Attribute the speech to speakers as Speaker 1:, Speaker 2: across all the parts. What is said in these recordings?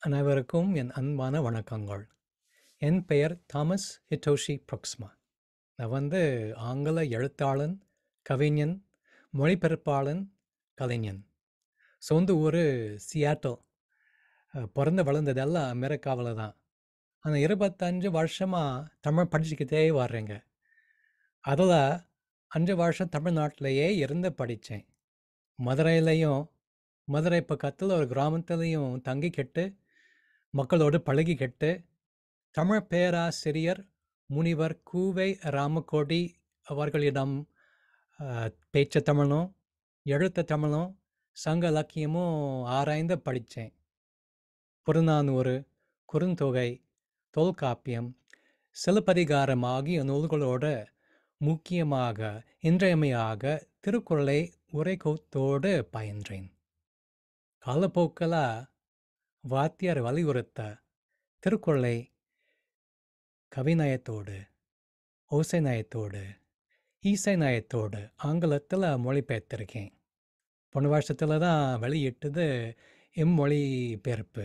Speaker 1: அனைவருக்கும் என் அன்பான வணக்கங்கள் என் பெயர் தாமஸ் ஹிட்டோஷி ப்ரொக்ஸ்மா நான் வந்து ஆங்கில எழுத்தாளன் கவிஞன் மொழிபெயர்ப்பாளன் கலைஞன் சொந்த ஊர் சியாட்டோ அஹ், பிறந்து வளர்ந்ததெல்லாம் அமெரிக்காவில் தான் ஆனால் இருபத்தஞ்சு வருஷமாக தமிழ் படிச்சுக்கிட்டே வர்றேங்க அதில் அஞ்சு வருஷம் தமிழ்நாட்டிலேயே இருந்து படித்தேன் மதுரையிலையும் மதுரை பக்கத்தில் ஒரு கிராமத்துலேயும் தங்கிக்கிட்டு மக்களோடு பழகிக்கிட்டு தமிழ் பேராசிரியர் முனிவர் கூவை ராமகோடி அவர்களிடம் அஹ், பேச்சு தமிழும் எழுத்து தமிழும் சங்க இலக்கியமும் ஆராய்ந்து படித்தேன் புறநானூறு குறுந்தொகை தொல்காப்பியம் சிலப்பதிகாரம் ஆகிய நூல்களோட முக்கியமாக இன்றியமையாக திருக்குறளை உரைக்கோத்தோடு பயின்றேன் காலப்போக்கில் வாத்தியார் வலியுறுத்த திருக்குறளை கவிநயத்தோடு ஓசை நயத்தோடு ஈசை நயத்தோடு ஆங்கிலத்தில் மொழிபெயர்த்திருக்கேன் போன வருஷத்தில் தான் வெளியிட்டது இம்மொழி பெயர்ப்பு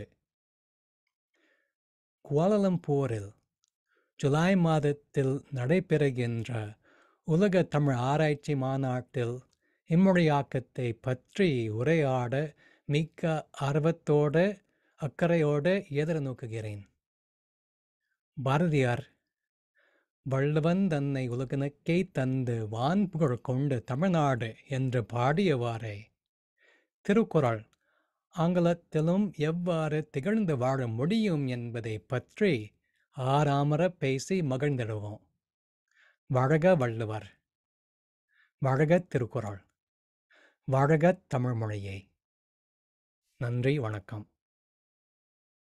Speaker 1: குவாலலம்பூரில் ஜூலை மாதத்தில் நடைபெறுகின்ற உலக தமிழ் ஆராய்ச்சி மாநாட்டில் இம்மொழியாக்கத்தை பற்றி உரையாட மிக்க ஆர்வத்தோடு அக்கறையோடு எதிர்நோக்குகிறேன் பாரதியார் வள்ளுவன் தன்னை உலகனுக்கே தந்து வான்புகழ் கொண்டு தமிழ்நாடு என்று பாடியவாறே திருக்குறள் ஆங்கிலத்திலும் எவ்வாறு திகழ்ந்து வாழ முடியும் என்பதை பற்றி ஆறாமற பேசி மகிழ்ந்திடுவோம் வழக வள்ளுவர் வழக திருக்குறள் வழக தமிழ்மொழியை நன்றி வணக்கம்